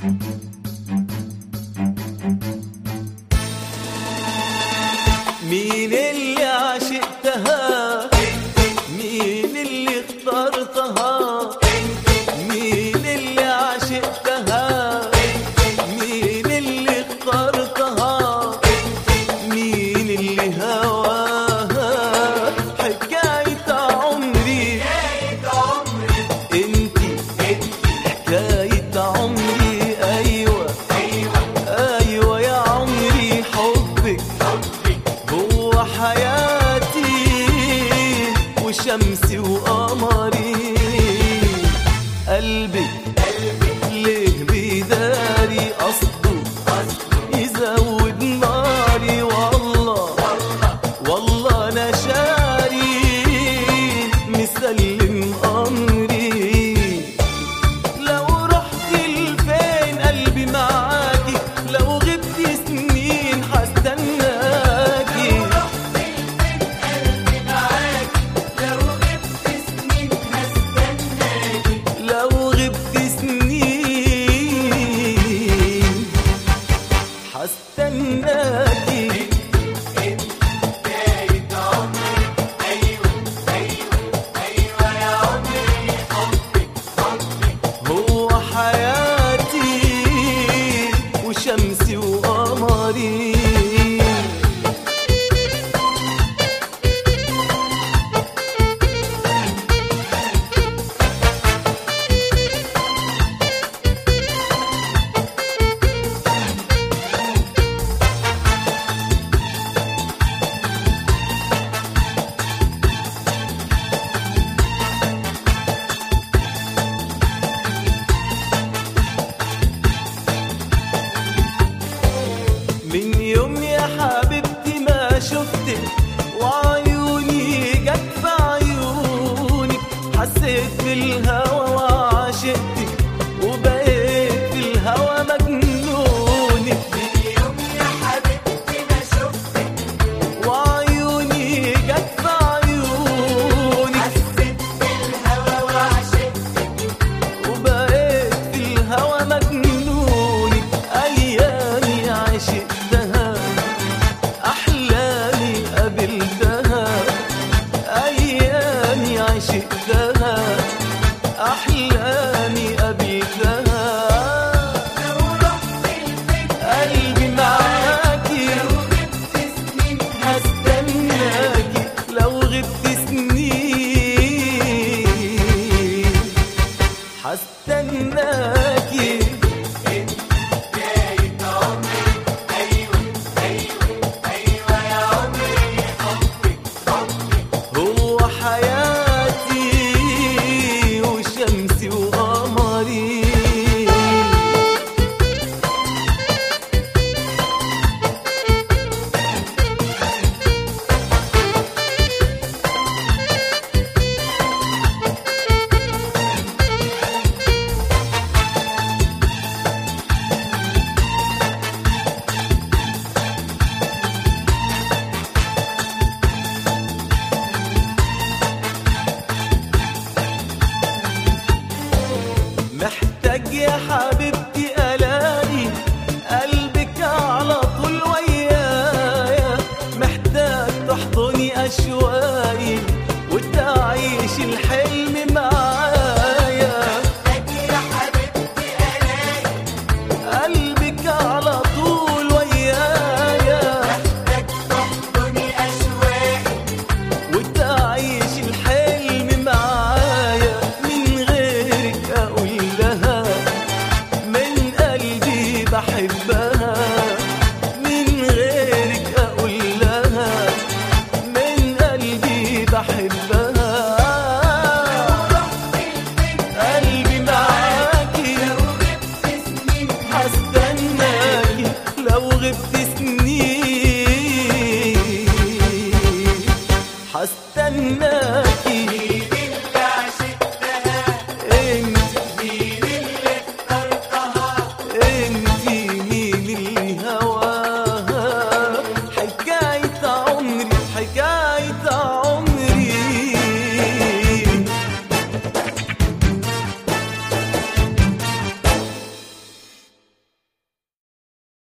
مين اللي عشقتها مين اللي اخترتها مين اللي عشقتها مين اللي اخترتها مين اللي هواها حكاية عمري انتي حكاية عمري ايوه ايوه يا عمري حبك هو حياتي وشمسي وقمري قلبي ليه بيداري قصده يزود ناري والله والله انا شاري مسلم امري لو رحت لفين قلبي معاكي لو غبت سنين هستناكي لو غبت سنين هستناكي هو حياتي وشمسي وقمري من يوم يا حبيبتي ما شفتك وعيوني جت في عيونك حسيت بالهوى وعشقتك وبقيت في الهوى مجنونك وعيوني جت في عيونك وبقيت في الهوى مجنونك ايامي عشقتها احلامي قابلتها ايامي عشقتها احلامي قابلتها قلبي معاكي هستناكي لو غبت سنين هستناكي هو حياتي وشمسي وقمري محتاج يا حبيبتي الاقي قلبك على طول ويايا محتاج تحضني اشواقي وتعيش الحلم معايا قلبك على طول ويايا وتعيش الحلم معايا من غيرك اقول لها من قلبي بحبها من غيرك اقول لها من قلبي بحبها قلبي معاكي هستناكي لو غبت